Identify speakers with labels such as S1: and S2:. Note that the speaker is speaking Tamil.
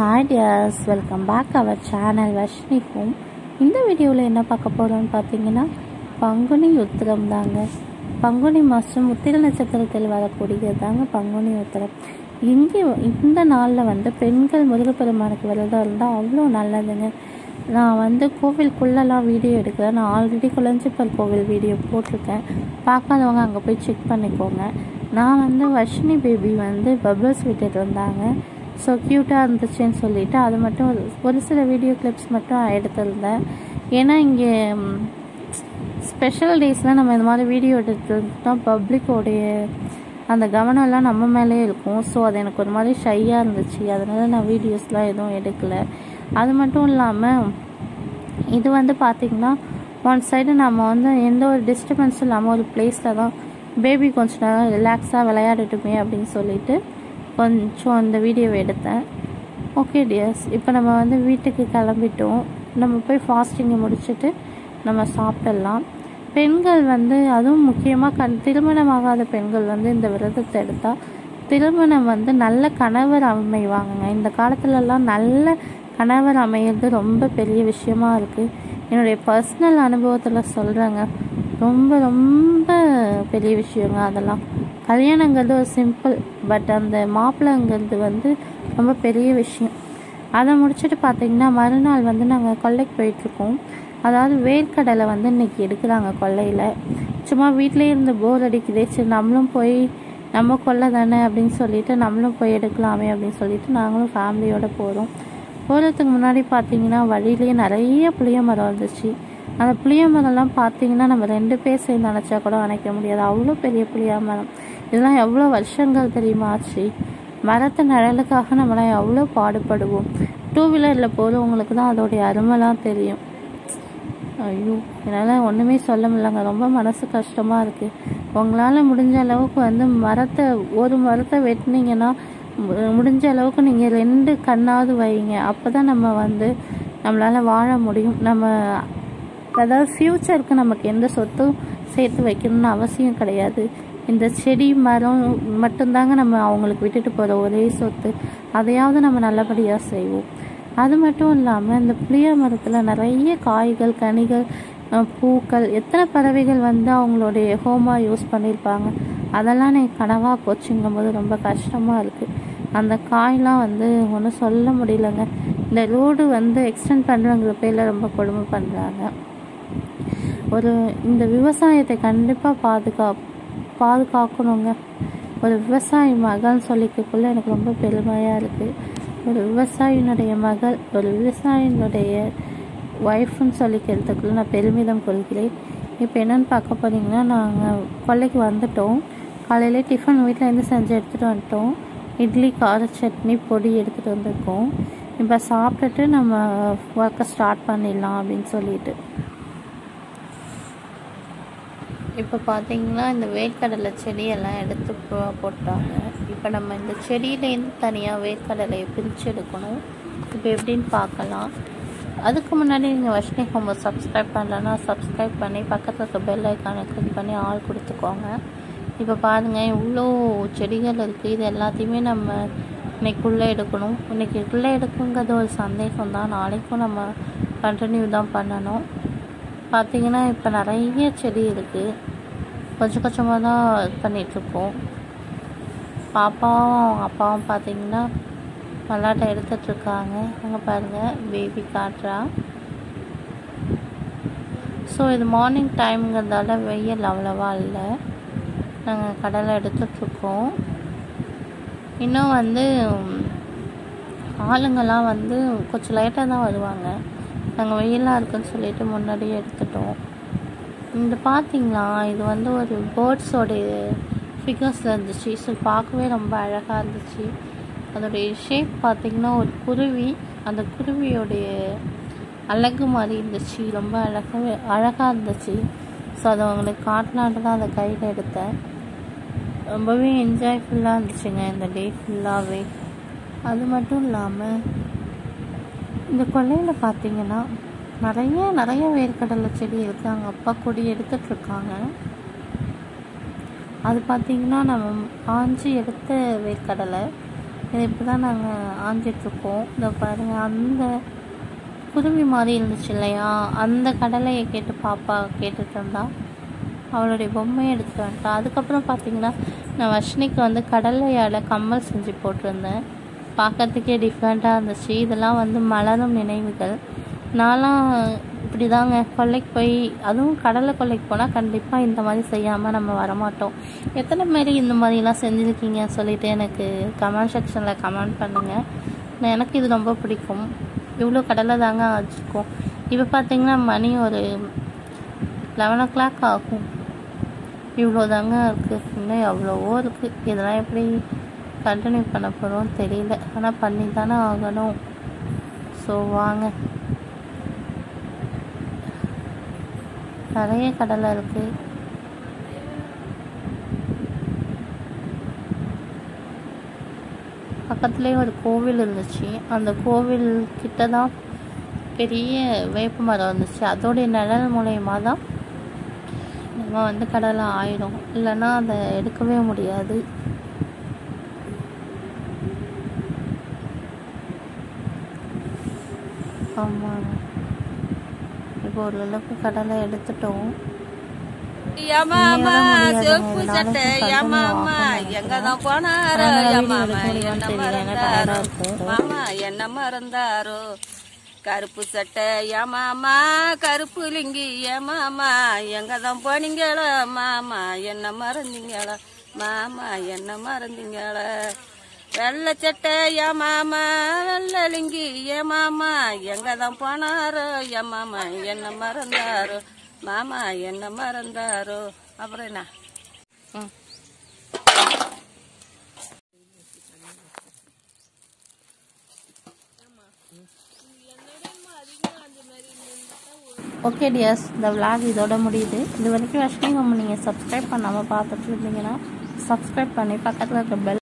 S1: Hi dears welcome back our channel Varshini home இந்த வீடியோவில் என்ன பார்க்க போகிறோம்னு பார்த்தீங்கன்னா பங்குனி உத்திரம் தாங்க பங்குனி மாதம் உத்திர நட்சத்திரத்தில் வரக்கூடியது தாங்க பங்குனி உத்திரம் இங்கே இந்த நாளில் வந்து பெண்கள் முருகப்பெருமானுக்கு விரதம் இருந்தால் அவ்வளோ நல்லதுங்க நான் வந்து கோவிலுக்குள்ளெல்லாம் வீடியோ எடுக்கிறேன் நான் ஆல்ரெடி குளஞ்சிப்பல் கோவில் வீடியோ போட்டிருக்கேன் பார்க்காதவங்க அங்கே போய் செக் பண்ணிக்கோங்க நான் வந்து வர்ஷினி பேபி வந்து பபிள்ஸ் விட்டுட்டு இருந்தாங்க ஸோ க்யூட்டாக இருந்துச்சுன்னு சொல்லிட்டு அது மட்டும் ஒரு- ஒரு சில வீடியோ கிளிப்ஸ் மட்டும் எடுத்திருந்தேன் ஏன்னா இங்கே ஸ்பெஷல் டேஸில் நம்ம இந்த மாதிரி வீடியோ எடுத்துட்டோம் பப்ளிக்கோடைய அந்த கவனம்லாம் நம்ம மேலே இருக்கும் ஸோ அது எனக்கு ஒரு மாதிரி ஷையாக இருந்துச்சு அதனால நான் வீடியோஸ்லாம் எதுவும் எடுக்கல அது மட்டும் இல்லாமல் இது வந்து பார்த்திங்கன்னா ஒன் சைடு நம்ம வந்து எந்த ஒரு டிஸ்டர்பன்ஸும் இல்லாமல் ஒரு பிளேஸில் தான் பேபி கொஞ்ச நேரம் ரிலாக்ஸாக விளையாடட்டுமே அப்படின்னு சொல்லிட்டு கொஞ்சம் இந்த வீடியோவை எடுத்தேன் ஓகே டியர்ஸ் இப்போ நம்ம வந்து வீட்டுக்கு கிளம்பிட்டோம் நம்ம போய் ஃபாஸ்டிங்கை முடிச்சுட்டு நம்ம சாப்பிடலாம் பெண்கள் வந்து அதுவும் முக்கியமாக கண் திருமணமாகாத பெண்கள் வந்து இந்த விரதத்தை எடுத்தால் திருமணம் வந்து நல்ல கணவர் அமைவாங்கங்க இந்த காலத்துலலாம் நல்ல கணவர் அமையிறது ரொம்ப பெரிய விஷயமா இருக்குது என்னுடைய பர்சனல் அனுபவத்தில் சொல்கிறேங்க ரொம்ப ரொம்ப பெரிய விஷயங்க அதெல்லாம் கல்யாணங்கிறது ஒரு சிம்பிள் பட் அந்த மாப்பிள்ளைங்கிறது வந்து ரொம்ப பெரிய விஷயம் அதை முடிச்சுட்டு பார்த்தீங்கன்னா மறுநாள் வந்து நாங்கள் கொல்லைக்கு போயிட்டுருக்கோம் அதாவது வேர்க்கடலை வந்து இன்னைக்கு எடுக்கிறாங்க கொல்லையில் சும்மா வீட்டிலே இருந்து போர் அடிக்குதே சரி நம்மளும் போய் நம்ம கொல்லை தானே அப்படின்னு சொல்லிட்டு நம்மளும் போய் எடுக்கலாமே அப்படின்னு சொல்லிட்டு நாங்களும் ஃபேமிலியோடு போகிறோம் போகிறதுக்கு முன்னாடி பார்த்தீங்கன்னா வழியிலேயே நிறைய புளிய மரம் இருந்துச்சு அந்த புளிய மரம்லாம் பார்த்தீங்கன்னா நம்ம ரெண்டு பேர் சேர்ந்து நினச்சா கூட அணைக்க முடியாது அவ்வளோ பெரிய புளிய மரம் இதெல்லாம் எவ்வளோ வருஷங்கள் தெரியுமா ஆச்சு மரத்து நிழலுக்காக நம்மளாம் எவ்வளோ பாடுபடுவோம் டூ வீலரில் போகிறவங்களுக்கு தான் அதோடைய அருமைலாம் தெரியும் ஐயோ என்னால் ஒன்றுமே சொல்ல முடியலங்க ரொம்ப மனசு கஷ்டமாக இருக்குது உங்களால் முடிஞ்ச அளவுக்கு வந்து மரத்தை ஒரு மரத்தை வெட்டினீங்கன்னா மு- முடிஞ்ச அளவுக்கு நீங்கள் ரெண்டு கண்ணாவது வைங்க அப்போ தான் நம்ம வந்து நம்மளால் வாழ முடியும் நம்ம அதாவது ஃப்யூச்சருக்கு நமக்கு எந்த சொத்தும் சேர்த்து வைக்கணும்னு அவசியம் கிடையாது இந்த செடி மரம் மட்டும்தாங்க நம்ம அவங்களுக்கு விட்டுட்டு போகிற ஒரே சொத்து அதையாவது நம்ம நல்லபடியாக செய்வோம் அது மட்டும் இல்லாமல் இந்த புளிய மரத்தில் நிறைய காய்கள் கனிகள் அஹ், பூக்கள் எத்தனை பறவைகள் வந்து அவங்களுடைய ஹோமா யூஸ் பண்ணியிருப்பாங்க அதெல்லாம் எனக்கு கனவாக போச்சுங்கும் போது ரொம்ப கஷ்டமாக இருக்குது அந்த காய்லாம் வந்து ஒன்றும் சொல்ல முடியலங்க இந்த ரோடு வந்து எக்ஸ்டெண்ட் பண்ணுறங்கிற பேரில் ரொம்ப கொடுமை பண்ணுறாங்க ஒரு இந்த விவசாயத்தை கண்டிப்பாக பாதுகா பாதுகாக்கணுங்க ஒரு விவசாயி மகள்னு சொல்லிக்கக்குள்ள எனக்கு ரொம்ப பெருமையாக இருக்குது ஒரு விவசாயினுடைய மகள் ஒரு விவசாயினுடைய ஒய்ஃப்னு சொல்லிக்கிறதுக்குள்ள நான் பெருமிதம் கொள்கிறேன் இப்போ என்னன்னு பார்க்க போனீங்கன்னா நாங்கள் கொல்லைக்கு வந்துட்டோம் காலையில் டிஃபன் வீட்டில் இருந்து செஞ்சு எடுத்துகிட்டு வந்துட்டோம் இட்லி கார சட்னி பொடி எடுத்துகிட்டு வந்திருக்கோம் இப்போ சாப்பிட்டுட்டு நம்ம ஒர்க்கை ஸ்டார்ட் பண்ணிடலாம் அப்படின்னு சொல்லிட்டு இப்போ பார்த்தீங்கன்னா இந்த வேர்க்கடலை செடியெல்லாம் எடுத்து போ- போட்டாங்க இப்போ நம்ம இந்த செடியிலேருந்து தனியாக வேர்க்கடலையை பிரித்து எடுக்கணும் இப்போ எப்படின்னு பார்க்கலாம் அதுக்கு முன்னாடி நீங்கள் வஷ்ணி ஹோமை சப்ஸ்கிரைப் பண்ணலன்னா சப்ஸ்கிரைப் பண்ணி பக்கத்தில் இருக்க பெல் ஐக்கானை கிளிக் பண்ணி ஆள் கொடுத்துக்கோங்க இப்போ பாருங்கள் இவ்வளோ செடிகள் இருக்குது இது எல்லாத்தையுமே நம்ம இன்னைக்குள்ளே எடுக்கணும் இன்னைக்குள்ளே எடுக்குங்கிறது ஒரு சந்தேகம் தான் நாளைக்கும் நம்ம கண்டினியூ தான் பண்ணணும் பார்த்தீங்கன்னா இப்போ நிறைய செடி இருக்குது கொஞ்சம் கொஞ்சமாக தான் இது பண்ணிகிட்ருக்கோம் பாப்பாவும் அவங்க அப்பாவும் பார்த்தீங்கன்னா மல்லாட்டை எடுத்துட்ருக்காங்க அங்கே பாருங்கள் பேபி காட்டுறா ஸோ இது மார்னிங் டைம்ங்கிறதால வெயில் அவ்வளோவா இல்லை நாங்கள் கடலை எடுத்துட்ருக்கோம் இன்னும் வந்து ம், ஆளுங்கெல்லாம் வந்து கொஞ்சம் லேட்டாக தான் வருவாங்க நாங்கள் வெயிலாக இருக்குன்னு சொல்லிட்டு முன்னாடியே எடுத்துட்டோம் இந்த பார்த்தீங்களா இது வந்து ஒரு பேர்ட்ஸோடைய ஃபிகர்ஸில் இருந்துச்சு ஸோ பார்க்கவே ரொம்ப அழகாக இருந்துச்சு அதோடைய ஷேப் பார்த்தீங்கன்னா ஒரு குருவி அந்த குருவியோடைய அழகு மாதிரி இருந்துச்சு ரொம்ப அழகாக அழகாக இருந்துச்சு ஸோ அதை உங்களுக்கு காட்டலான்ட்டு தான் அதை கையில் எடுத்தேன் ரொம்பவே என்ஜாய்ஃபுல்லாக இருந்துச்சுங்க இந்த டே ஃபுல்லாகவே அது மட்டும் இல்லாமல் இந்த கொல்லையில் பார்த்தீங்கன்னா நிறைய நிறைய வேர்க்கடலை செடி இருக்குது அங்கே அப்பா கொடி எடுத்துட்ருக்காங்க அது பார்த்தீங்கன்னா நம்ம காஞ்சி எடுத்த வேர்க்கடலை இது இப்போ தான் நாங்கள் ஆஞ்சிட்ருக்கோம் இந்த பாருங்கள் அந்த குருவி மாதிரி இருந்துச்சு இல்லையா அந்த கடலையை கேட்டு பாப்பா கேட்டுட்டு இருந்தா அவளுடைய பொம்மையை எடுத்துட்டு வந்துட்டா அதுக்கப்புறம் பார்த்தீங்கன்னா நான் வர்ஷினிக்கு வந்து கடலையால் கம்மல் செஞ்சு போட்டிருந்தேன் பார்க்கறதுக்கே டிஃப்ரெண்ட்டாக இருந்துச்சு இதெல்லாம் வந்து மலரும் நினைவுகள் நான்லாம் இப்படி தாங்க கொல்லைக்கு போய் அதுவும் கடலை கொல்லைக்கு போனால் கண்டிப்பாக இந்த மாதிரி செய்யாமல் நம்ம வரமாட்டோம் எத்தனை மாரி இந்த மாதிரிலாம் செஞ்சுருக்கீங்க சொல்லிட்டு எனக்கு கமெண்ட் செக்ஷனில் கமெண்ட் பண்ணுங்கள் எனக்கு இது ரொம்ப பிடிக்கும் இவ்வளோ கடலை தாங்க வச்சுருக்கோம் இப்போ பார்த்தீங்கன்னா மணி ஒரு லெவன் ஓ கிளாக் ஆகும் இவ்வளோ தாங்க இருக்குது இன்னும் எவ்வளவோ இருக்குது இதெல்லாம் எப்படி கண்டினியூ பண்ண போகிறோம் தெரியல ஆனால் பண்ணி தானே ஆகணும் ஸோ வாங்க நிறைய கடலை இருக்குது பக்கத்துலேயே ஒரு கோவில் இருந்துச்சு அந்த கோவில் கிட்ட தான் பெரிய வேப்ப மரம் இருந்துச்சு அதோடைய நிழல் மூலயமா தான் நம்ம வந்து கடலை ஆயிடும் இல்லைன்னா அதை எடுக்கவே முடியாது ஆமாங்க இப்போ ஓரளவுக்கு கடலை எடுத்துட்டோம்
S2: யமாமா
S1: முடியாதுங்க,
S2: செப்பு
S1: நானும்
S2: சட்டை
S1: continue
S2: யமாமா
S1: ஆகணும்
S2: எங்க தான் போனாரோ
S1: அதனால video
S2: யமாமா
S1: எடுக்க முடியுமான்னு
S2: என்ன
S1: தெரியல, ஏன்னா
S2: மறந்தாரோ
S1: tired ஆ இருக்கு.
S2: மாமா என்ன மறந்தாரோ கருப்பு சட்டை யமாமா கருப்பு லிங்கி யமாமா எங்க தான் போனீங்களோ மாமா என்ன மறந்தீங்களோ மாமா என்ன மறந்தீங்களோ வெள்ளை சட்டை யமாமா வெள்ளை லிங்கி ஏமாமா எங்க தான் போனாரோ யமாமா என்ன மறந்தாரோ மாமா என்ன மறந்தாரோ அப்புறம் என்ன ம்
S1: ஓகே டியர்ஸ் இந்த vlog இதோட முடியுது இது வரைக்கும் வர்ஷினி நம்ம நீங்கள் சப்ஸ்கிரைப் பண்ணாமல் பார்த்துட்டு இருந்தீங்கன்னா சப்ஸ்கிரைப் பண்ணி பக்கத்தில் இருக்க பெல்